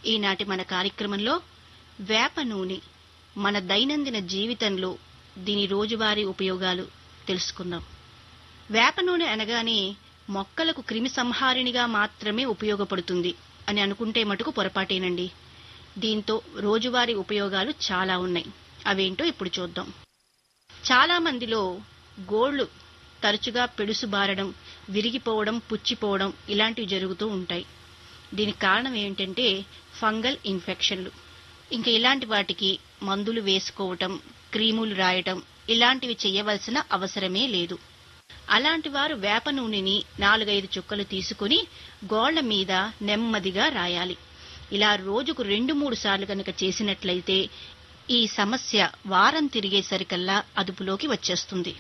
ఈనాటి మన కార్యక్రమంలో వేప నూనె మన దైనందిన జీవితంలో దీని రోజువారీ ఉపయోగాలు తెలుసుకుందాం వేప నూనె అనగానే మొక్కలకు క్రిమి సంహారిణిగా మాత్రమే ఉపయోగపడుతుంది అని అనుకుంటే మటుకు పొరపాటేనండి దీంతో రోజువారీ ఉపయోగాలు చాలా ఉన్నాయి అవేంటో ఇప్పుడు చూద్దాం చాలా మందిలో గోళ్లు తరచుగా పెడుసు బారడం విరిగిపోవడం పుచ్చిపోవడం ఇలాంటివి జరుగుతూ ఉంటాయి దీనికి కారణం ఏంటంటే ఫంగల్ ఇన్ఫెక్షన్లు ఇంకా ఇలాంటి వాటికి మందులు వేసుకోవటం క్రీములు రాయటం ఇలాంటివి చేయవలసిన అవసరమే లేదు అలాంటి వారు వేప నూనెని నాలుగైదు చుక్కలు తీసుకుని గోళ్ల మీద నెమ్మదిగా రాయాలి ఇలా రోజుకు రెండు మూడు సార్లు కనుక చేసినట్లయితే ఈ సమస్య వారం తిరిగేసరికల్లా అదుపులోకి వచ్చేస్తుంది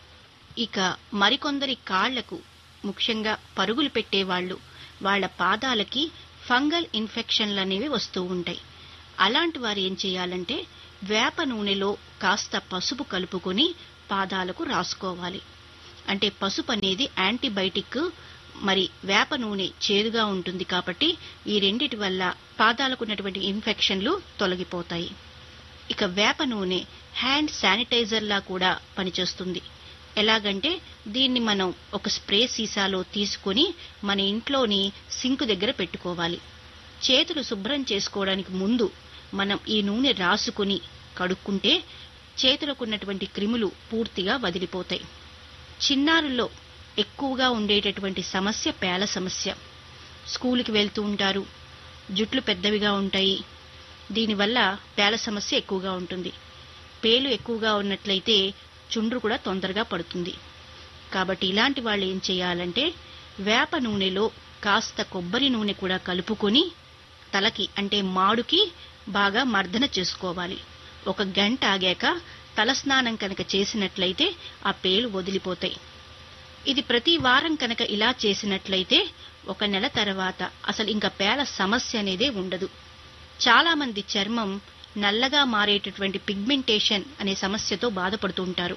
ఇక మరికొందరి కాళ్లకు ముఖ్యంగా పరుగులు పెట్టేవాళ్లు వాళ్ల పాదాలకి ఫంగల్ ఇన్ఫెక్షన్లు అనేవి వస్తూ ఉంటాయి అలాంటి వారు ఏం చేయాలంటే వేప నూనెలో కాస్త పసుపు కలుపుకొని పాదాలకు రాసుకోవాలి అంటే పసుపు అనేది యాంటీబయాటిక్ మరి వేప నూనె చేదుగా ఉంటుంది కాబట్టి ఈ రెండిటి వల్ల పాదాలకు ఉన్నటువంటి ఇన్ఫెక్షన్లు తొలగిపోతాయి ఇక వేప నూనె హ్యాండ్ శానిటైజర్ లా కూడా పనిచేస్తుంది ఎలాగంటే దీన్ని మనం ఒక స్ప్రే సీసాలో తీసుకొని మన ఇంట్లోని సింక్ దగ్గర పెట్టుకోవాలి చేతులు శుభ్రం చేసుకోవడానికి ముందు మనం ఈ నూనె రాసుకుని కడుక్కుంటే చేతులకు ఉన్నటువంటి క్రిములు పూర్తిగా వదిలిపోతాయి చిన్నారుల్లో ఎక్కువగా ఉండేటటువంటి సమస్య పేల సమస్య స్కూలుకి వెళ్తూ ఉంటారు జుట్లు పెద్దవిగా ఉంటాయి దీనివల్ల పేల సమస్య ఎక్కువగా ఉంటుంది పేలు ఎక్కువగా ఉన్నట్లయితే చుండ్రు కూడా తొందరగా పడుతుంది కాబట్టి ఇలాంటి వాళ్ళు ఏం చేయాలంటే వేప నూనెలో కాస్త కొబ్బరి నూనె కూడా కలుపుకొని తలకి అంటే మాడుకి బాగా మర్దన చేసుకోవాలి ఒక గంట ఆగాక తలస్నానం కనుక చేసినట్లయితే ఆ పేలు వదిలిపోతాయి ఇది ప్రతి వారం కనుక ఇలా చేసినట్లయితే ఒక నెల తర్వాత అసలు ఇంకా పేల సమస్య అనేదే ఉండదు చాలా మంది చర్మం నల్లగా మారేటటువంటి పిగ్మెంటేషన్ అనే సమస్యతో బాధపడుతూ ఉంటారు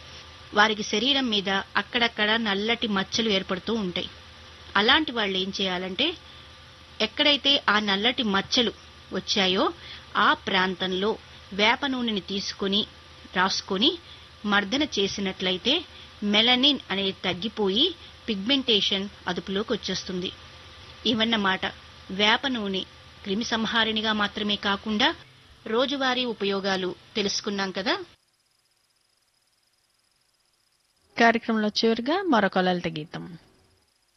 వారికి శరీరం మీద అక్కడక్కడ నల్లటి మచ్చలు ఏర్పడుతూ ఉంటాయి అలాంటి వాళ్ళు ఏం చేయాలంటే ఎక్కడైతే ఆ నల్లటి మచ్చలు వచ్చాయో ఆ ప్రాంతంలో వేప నూనెని తీసుకొని రాసుకొని మర్దన చేసినట్లయితే మెలనిన్ అనేది తగ్గిపోయి పిగ్మెంటేషన్ అదుపులోకి వచ్చేస్తుంది ఇవన్నమాట వేప నూనె క్రిమి సంహారిణిగా మాత్రమే కాకుండా రోజువారీ ఉపయోగాలు తెలుసుకున్నాం కదా కార్యక్రమంలో చివరిగా మరొక లలిత గీతం